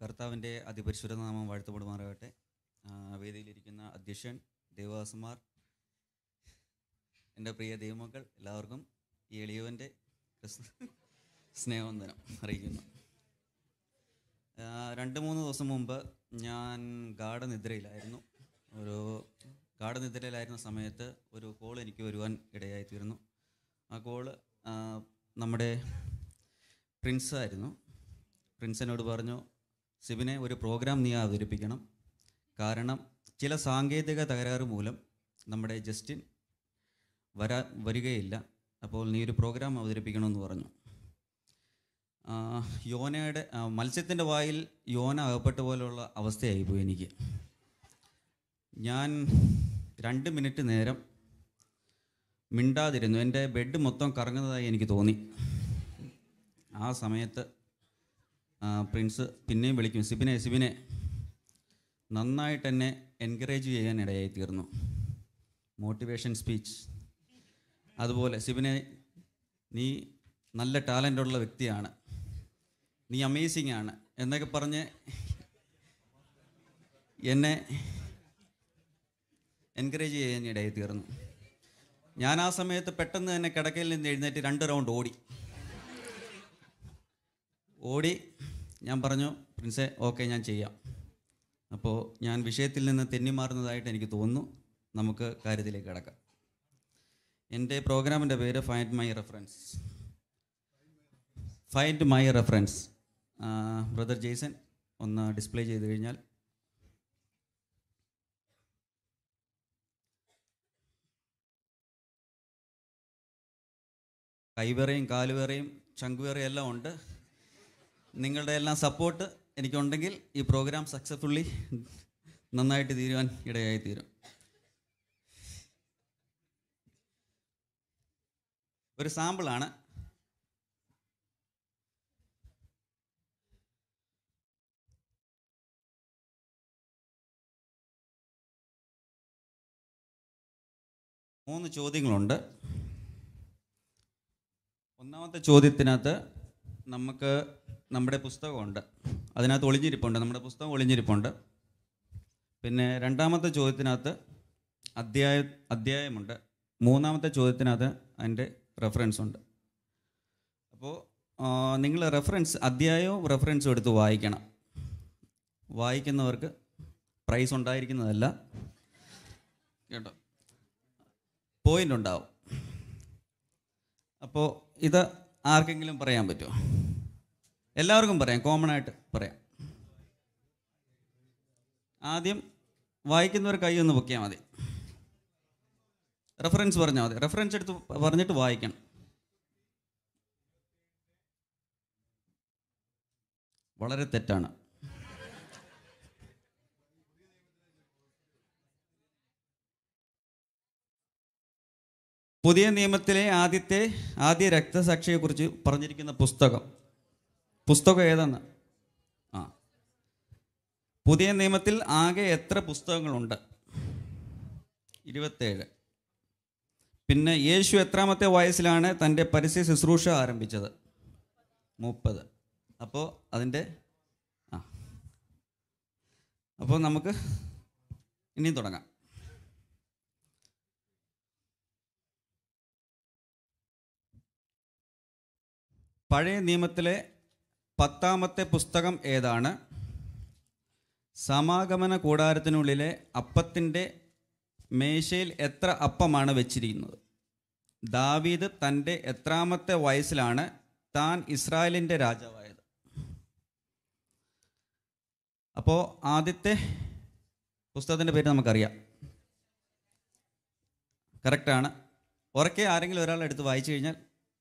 കർത്താവിൻ്റെ അതിപരിശുദ്ധ നാമം വാഴ്ത്തപ്പെടുമാറാകട്ടെ ആ, വേദിയിലിരിക്കുന്ന അധ്യക്ഷൻ ദേവദാസന്മാർ എൻ്റെ പ്രിയ ദൈവമക്കൾ എല്ലാവർക്കും ഈ എളിയവൻ്റെ ക്രിസ്തു സ്നേഹവന്ദനം അറിയിക്കുന്നു ആ, രണ്ട് മൂന്ന് ദിവസം മുമ്പ് ഞാൻ ഗാഠനിദ്രയിലായിരുന്നു ഒരു ഗാഠനിദ്രയിലായിരുന്ന സമയത്ത് ഒരു കോൾ എനിക്ക് വരുവാൻ ഇടയായിത്തീർന്നു ആ കോള് ആ, നമ്മുടെ പ്രിൻസ് ആയിരുന്നു പ്രിൻസിനോട് പറഞ്ഞു സിബിനെ ഒരു പ്രോഗ്രാം നീ അവതരിപ്പിക്കണം കാരണം ചില സാങ്കേതിക തകരാറ് മൂലം നമ്മുടെ ജസ്റ്റിൻ വരാ വരികയില്ല അപ്പോൾ നീ ഒരു പ്രോഗ്രാം അവതരിപ്പിക്കണമെന്ന് പറഞ്ഞു ആ, യോനയുടെ ആ, മത്സ്യത്തിൻ്റെ വായിൽ യോന അകപ്പെട്ട പോലെയുള്ള അവസ്ഥയായിപ്പോയി എനിക്ക് ഞാൻ രണ്ട് മിനിറ്റ് നേരം മിണ്ടാതിരുന്നു എൻ്റെ ബെഡ് മൊത്തം കറങ്ങുന്നതായി എനിക്ക് തോന്നി ആ സമയത്ത് ആ, പ്രിൻസ് പിന്നെയും വിളിക്കും സിബിനെ സിബിനെ നന്നായിട്ട് എന്നെ എൻകറേജ് ചെയ്യാൻ ഇടയായി തീർന്നു മോട്ടിവേഷൻ സ്പീച്ച് അതുപോലെ സിബിനെ നീ നല്ല ടാലൻ്റ് ഉള്ള വ്യക്തിയാണ് നീ അമേസിങ് ആണ് എന്നൊക്കെ പറഞ്ഞ് എന്നെ എൻകറേജ് ചെയ്യാൻ ഇടയായി തീർന്നു ഞാൻ ആ സമയത്ത് പെട്ടെന്ന് തന്നെ കിടക്കയിൽ നിന്ന് എഴുന്നേറ്റ് രണ്ട് റൗണ്ട് ഓടി ഓടി ഞാൻ പറഞ്ഞു പ്രിൻസെ ഓക്കെ ഞാൻ ചെയ്യാം അപ്പോൾ ഞാൻ വിഷയത്തിൽ നിന്ന് തെന്നിമാറുന്നതായിട്ട് എനിക്ക് തോന്നുന്നു നമുക്ക് കാര്യത്തിലേക്ക് കിടക്കാം എൻ്റെ പ്രോഗ്രാമിൻ്റെ പേര് find my reference find my reference brother Jason ഒന്ന് ഡിസ്പ്ലേ ചെയ്ത് കഴിഞ്ഞാൽ കൈവേറയും കാലുവേറയും ചങ്കുവേറയും എല്ലാം ഉണ്ട് നിങ്ങളുടെ എല്ലാം സപ്പോർട്ട് എനിക്കുണ്ടെങ്കിൽ ഈ പ്രോഗ്രാം സക്സസ്ഫുള്ളി നന്നായിട്ട് തീരുവാൻ ഇടയായി തീരും ഒരു സാമ്പിളാണ് മൂന്ന് ചോദ്യങ്ങളുണ്ട് ഒന്നാമത്തെ ചോദ്യത്തിനകത്ത് നമുക്ക് നമ്മുടെ പുസ്തകമുണ്ട് അതിനകത്ത് ഒളിഞ്ഞിരിപ്പുണ്ട് നമ്മുടെ പുസ്തകം ഒളിഞ്ഞിരിപ്പുണ്ട് പിന്നെ രണ്ടാമത്തെ ചോദ്യത്തിനകത്ത് അധ്യായ അധ്യായമുണ്ട് മൂന്നാമത്തെ ചോദ്യത്തിനകത്ത് അതിൻ്റെ റെഫറൻസ് ഉണ്ട് അപ്പോൾ നിങ്ങൾ റെഫറൻസ് അധ്യായവും റെഫറൻസും എടുത്ത് വായിക്കണം വായിക്കുന്നവർക്ക് പ്രൈസ് ഉണ്ടായിരിക്കുന്നതല്ല കേട്ടോ പോയിന്റ് ഉണ്ടാവും അപ്പോൾ ഇത് ആർക്കെങ്കിലും പറയാൻ പറ്റുമോ എല്ലാവർക്കും പറയാം കോമൺ ആയിട്ട് പറയാം ആദ്യം വായിക്കുന്നവർ കൈ ഒന്ന് പൊക്കിയാൽ മതി റെഫറൻസ് പറഞ്ഞാൽ മതി റെഫറൻസ് എടുത്ത് പറഞ്ഞിട്ട് വായിക്കണം വളരെ തെറ്റാണ് പുതിയ നിയമത്തിലെ ആദ്യത്തെ ആദ്യ രക്തസാക്ഷിയെക്കുറിച്ച് പറഞ്ഞിരിക്കുന്ന പുസ്തകം പുസ്തകം ഏതെന്ന് ആ പുതിയ നിയമത്തിൽ ആകെ എത്ര പുസ്തകങ്ങളുണ്ട് ഇരുപത്തേഴ് പിന്നെ യേശു എത്രാമത്തെ വയസ്സിലാണ് തൻ്റെ പരസ്യ ശുശ്രൂഷ ആരംഭിച്ചത് മുപ്പത് അപ്പോൾ അതിൻ്റെ ആ അപ്പോൾ നമുക്ക് ഇനിയും തുടങ്ങാം പഴയ നിയമത്തിലെ പത്താമത്തെ പുസ്തകം ഏതാണ് സമാഗമന കൂടാരത്തിനുള്ളിലെ അപ്പത്തിൻ്റെ മേശയിൽ എത്ര അപ്പമാണ് വെച്ചിരിക്കുന്നത് ദാവീദ് തൻ്റെ എത്രാമത്തെ വയസ്സിലാണ് താൻ ഇസ്രായേലിൻ്റെ രാജാവായത് അപ്പോൾ ആദ്യത്തെ പുസ്തകത്തിൻ്റെ പേര് നമുക്കറിയാം കറക്റ്റാണ് ഉറക്കെ ആരെങ്കിലും ഒരാൾ എടുത്ത് വായിച്ചു കഴിഞ്ഞാൽ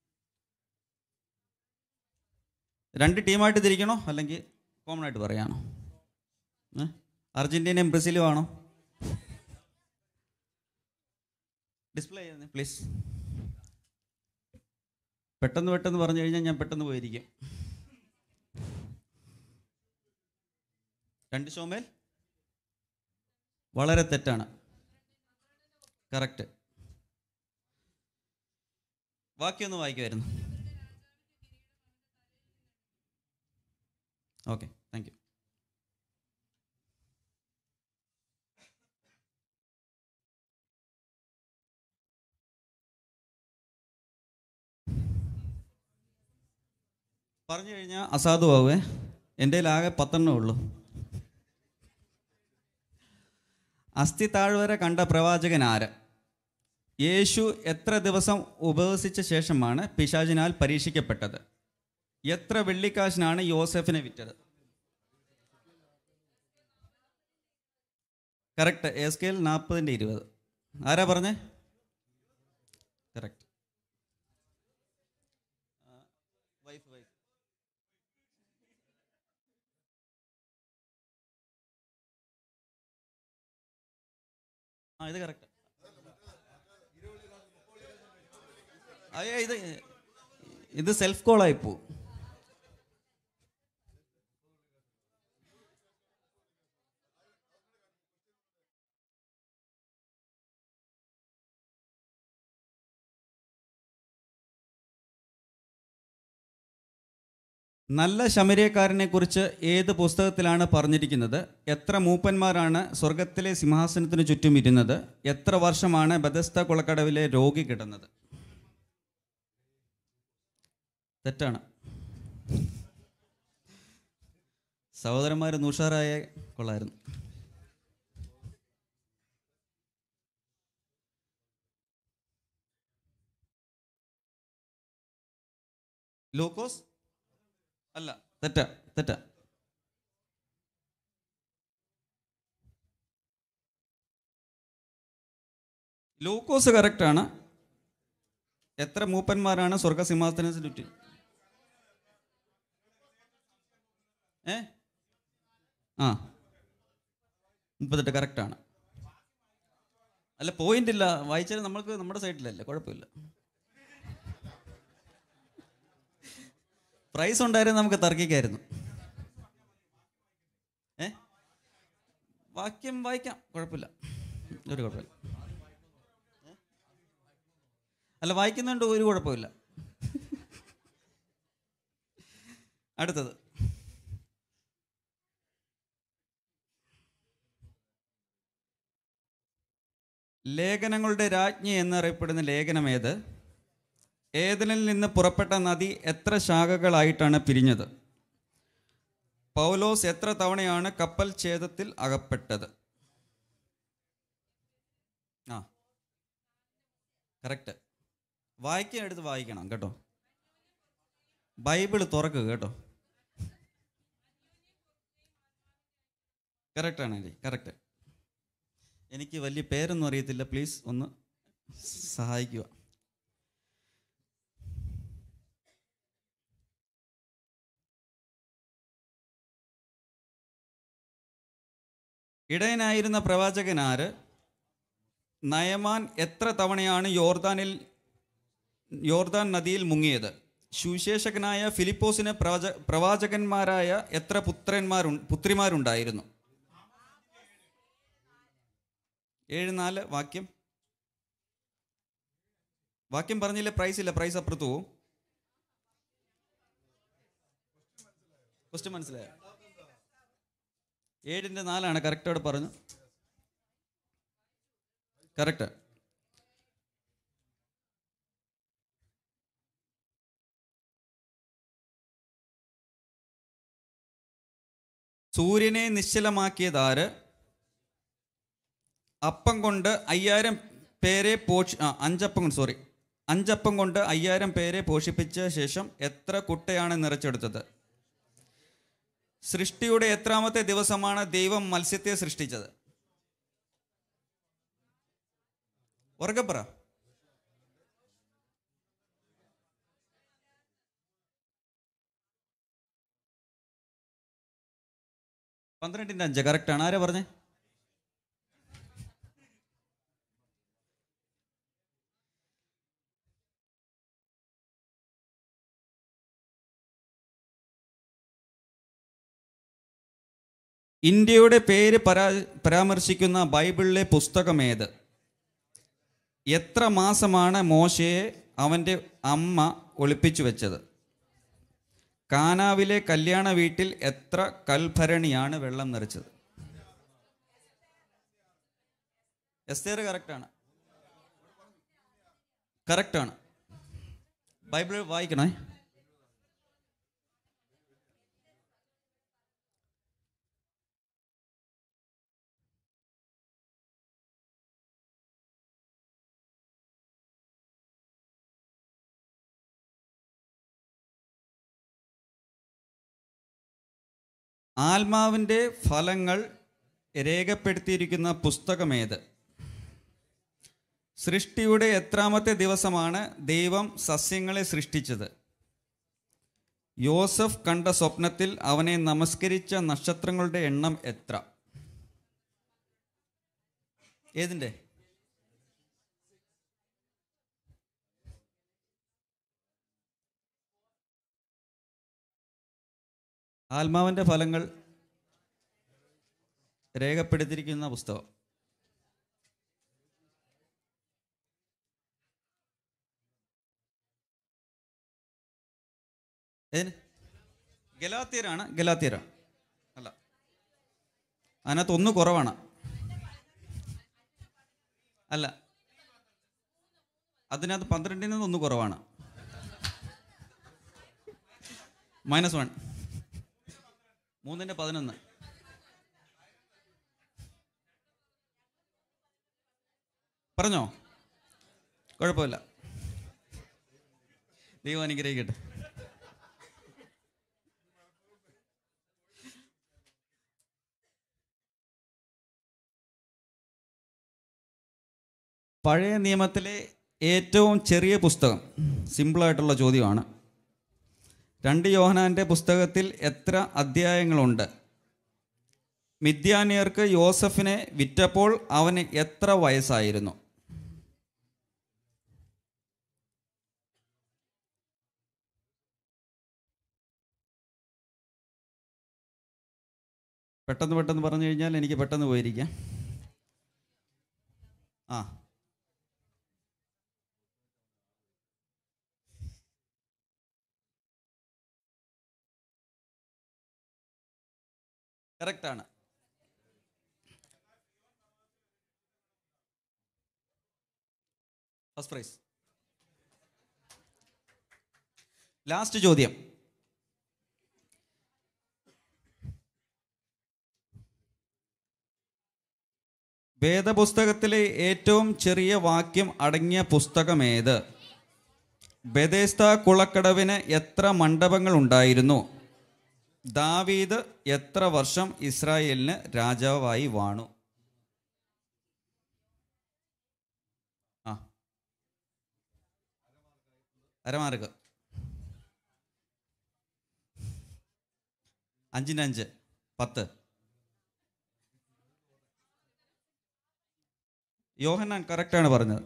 രണ്ട് ടീമായിട്ട് തിരിക്കണോ അല്ലെങ്കിൽ കോമൺ ആയിട്ട് പറയാണോ ഏ? അർജന്റീനയും ബ്രസീലും ആണോ ഡിസ്പ്ലേ ചെയ്യുന്നേ പ്ലീസ് പെട്ടെന്ന് പെട്ടെന്ന് പറഞ്ഞു കഴിഞ്ഞാൽ ഞാൻ പെട്ടെന്ന് പോയിരിക്കും രണ്ട് ഷോമേൽ വളരെ തെറ്റാണ് കറക്റ്റ് ബാക്കിയൊന്ന് വായിക്കുമായിരുന്നു ഓക്കെ താങ്ക് യു പറഞ്ഞു കഴിഞ്ഞാൽ അസാധുവാവേ എൻ്റെ ആകെ പത്തെണ്ണേ ഉള്ളൂ അസ്ഥി താഴ്വര കണ്ട പ്രവാചകൻ ആര് യേശു എത്ര ദിവസം ഉപവസിച്ച ശേഷമാണ് പിശാചിനാൽ പരീക്ഷിക്കപ്പെട്ടത് എത്ര വെള്ളിക്കാശിനാണ് യോസെഫിനെ വിറ്റത് കറക്റ്റ് എസ് കെയിൽ നാൽപ്പതിൻ്റെ ഇരുപത് ആരാ പറഞ്ഞേ കറക്റ്റ് വൈഫ് വൈഫ് ആ ഇത് കറക്റ്റ് അയ്യ ഇത് ഇത് സെൽഫ് കോളായി പോവും നല്ല ശമരിയക്കാരനെ കുറിച്ച് ഏത് പുസ്തകത്തിലാണ് പറഞ്ഞിരിക്കുന്നത് എത്ര മൂപ്പന്മാരാണ് സ്വർഗത്തിലെ സിംഹാസനത്തിന് ചുറ്റും ഇരുന്നത് എത്ര വർഷമാണ് ബദസ്ത കുളക്കടവിലെ രോഗി കിടന്നത് തെറ്റാണ് സഹോദരന്മാർ നുഷാറായ കൊള്ളായിരുന്നു ലൂക്കോസ് അല്ല തെറ്റ തെറ്റ ലൂക്കോസ് കറക്റ്റ് ആണ് എത്ര മൂപ്പന്മാരാണ് സ്വർഗസിംഹാസനത്തിന് ചുറ്റി ഏ ആ മുപ്പത്തെട്ട് കറക്റ്റ് ആണ് അല്ല പോയിന്റ് ഇല്ല വായിച്ചാൽ നമ്മൾക്ക് നമ്മുടെ സൈഡിലല്ലേ കുഴപ്പമില്ല പ്രൈസ് ഉണ്ടായിരുന്നു നമുക്ക് തർക്കിക്കായിരുന്നു ഏ വാക്യം വായിക്കാം കുഴപ്പമില്ല ഒരു കുഴപ്പമില്ല ഏ? അല്ല വായിക്കുന്നുണ്ട് ഒരു കുഴപ്പമില്ല അടുത്തത് ലേഖനങ്ങളുടെ രാജ്ഞി എന്നറിയപ്പെടുന്ന ലേഖനം ഏത് ഏതനിൽ നിന്ന് പുറപ്പെട്ട നദി എത്ര ശാഖകളായിട്ടാണ് പിരിഞ്ഞത് പൗലോസ് എത്ര തവണയാണ് കപ്പൽ ഛേദത്തിൽ അകപ്പെട്ടത് ആ കറക്റ്റ് വായിക്കാൻ എടുത്ത് വായിക്കണം കേട്ടോ ബൈബിൾ തുറക്കുക കേട്ടോ കറക്റ്റാണ് ആൻറ്റി കറക്റ്റ് എനിക്ക് വലിയ പേരൊന്നും അറിയത്തില്ല പ്ലീസ് ഒന്ന് സഹായിക്കുക ഇടയനായിരുന്ന പ്രവാചകൻ ആര് നയമാൻ എത്ര തവണയാണ് യോർദാനിൽ യോർദാൻ നദിയിൽ മുങ്ങിയത് സുവിശേഷകനായ ഫിലിപ്പോസിന് പ്രവാച പ്രവാചകന്മാരായ എത്ര പുത്രന്മാരു പുത്രിമാരുണ്ടായിരുന്നു ഏഴ് നാല് വാക്യം വാക്യം പറഞ്ഞില്ല പ്രൈസ് ഇല്ല പ്രൈസ് അപ്പുറത്ത് പോവും ക്വസ്റ്റ്യൻ മനസ്സിലായോ ഏഴിൻ്റെ നാലാണ് കറക്റ്റോടെ പറഞ്ഞു കറക്റ്റ് സൂര്യനെ നിശ്ചലമാക്കിയതാര് അപ്പം കൊണ്ട് അയ്യായിരം പേരെ പോഷി ആ അഞ്ചപ്പം കൊണ്ട് സോറി അഞ്ചപ്പം കൊണ്ട് അയ്യായിരം പേരെ പോഷിപ്പിച്ച ശേഷം എത്ര കുട്ടയാണ് നിറച്ചെടുത്തത് സൃഷ്ടിയുടെ എത്രാമത്തെ ദിവസമാണ് ദൈവം മത്സ്യത്തെ സൃഷ്ടിച്ചത് ഉറക്കെ പറ പന്ത്രണ്ടിൻ്റെ അഞ്ച് കറക്റ്റാണ് ആരാ പറഞ്ഞേ ഇന്ത്യയുടെ പേര് പരാ പരാമർശിക്കുന്ന ബൈബിളിലെ പുസ്തകം ഏത് എത്ര മാസമാണ് മോശയെ അവൻ്റെ അമ്മ ഒളിപ്പിച്ചു വെച്ചത് കാനാവിലെ കല്യാണ വീട്ടിൽ എത്ര കൽഭരണിയാണ് വെള്ളം നിറച്ചത് എസ്തേർ കറക്റ്റാണ് കറക്റ്റാണ് ബൈബിൾ വായിക്കണേ ആത്മാവിൻ്റെ ഫലങ്ങൾ രേഖപ്പെടുത്തിയിരിക്കുന്ന പുസ്തകമേത് സൃഷ്ടിയുടെ എത്രാമത്തെ ദിവസമാണ് ദൈവം സസ്യങ്ങളെ സൃഷ്ടിച്ചത് യോസഫ് കണ്ട സ്വപ്നത്തിൽ അവനെ നമസ്കരിച്ച നക്ഷത്രങ്ങളുടെ എണ്ണം എത്ര ഏതിൻ്റെ ആത്മാവിൻ്റെ ഫലങ്ങൾ രേഖപ്പെടുത്തിയിരിക്കുന്ന പുസ്തകം ഏതിന് ഗലാത്തിയരാണ് ഗലാത്തിയരാണ് അല്ല അതിനകത്ത് ഒന്ന് കുറവാണ് അല്ല അതിനകത്ത് പന്ത്രണ്ടിൽ നിന്ന് ഒന്ന് കുറവാണ് മൈനസ് വൺ മൂന്നിൻ്റെ പതിനൊന്ന് പറഞ്ഞോ കുഴപ്പമില്ല ദൈവം അനുഗ്രഹിക്കട്ടെ പഴയ നിയമത്തിലെ ഏറ്റവും ചെറിയ പുസ്തകം സിമ്പിളായിട്ടുള്ള ചോദ്യമാണ് രണ്ട് യോഹനാൻ്റെ പുസ്തകത്തിൽ എത്ര അധ്യായങ്ങളുണ്ട് മിഥ്യാനിയർക്ക് യോസഫിനെ വിറ്റപ്പോൾ അവന് എത്ര വയസ്സായിരുന്നു പെട്ടെന്ന് പെട്ടെന്ന് പറഞ്ഞു കഴിഞ്ഞാൽ എനിക്ക് പെട്ടെന്ന് പോയിരിക്കാം ആ കറക്റ്റാണ് ഫസ്റ്റ് പ്രൈസ് ലാസ്റ്റ് ചോദ്യം വേദപുസ്തകത്തിലെ ഏറ്റവും ചെറിയ വാക്യം അടങ്ങിയ പുസ്തകം ഏത് ബദേസ്ത കുളക്കടവിന് എത്ര മണ്ഡപങ്ങൾ ഉണ്ടായിരുന്നു ദാവീദ് എത്ര വർഷം ഇസ്രായേലിന് രാജാവായി വാണു ആ അരമാർക്ക് അഞ്ചിൻ്റെ അഞ്ച് പത്ത് യോഹന്നാൻ കറക്റ്റാണ് പറഞ്ഞത്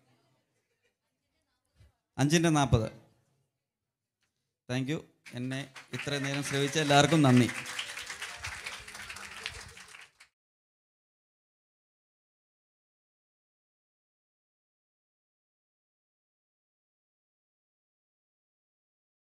അഞ്ചിൻ്റെ നാൽപ്പത് താങ്ക് യു എന്നെ ഇത്രയും നേരം ശ്രമിച്ച എല്ലാവർക്കും നന്ദി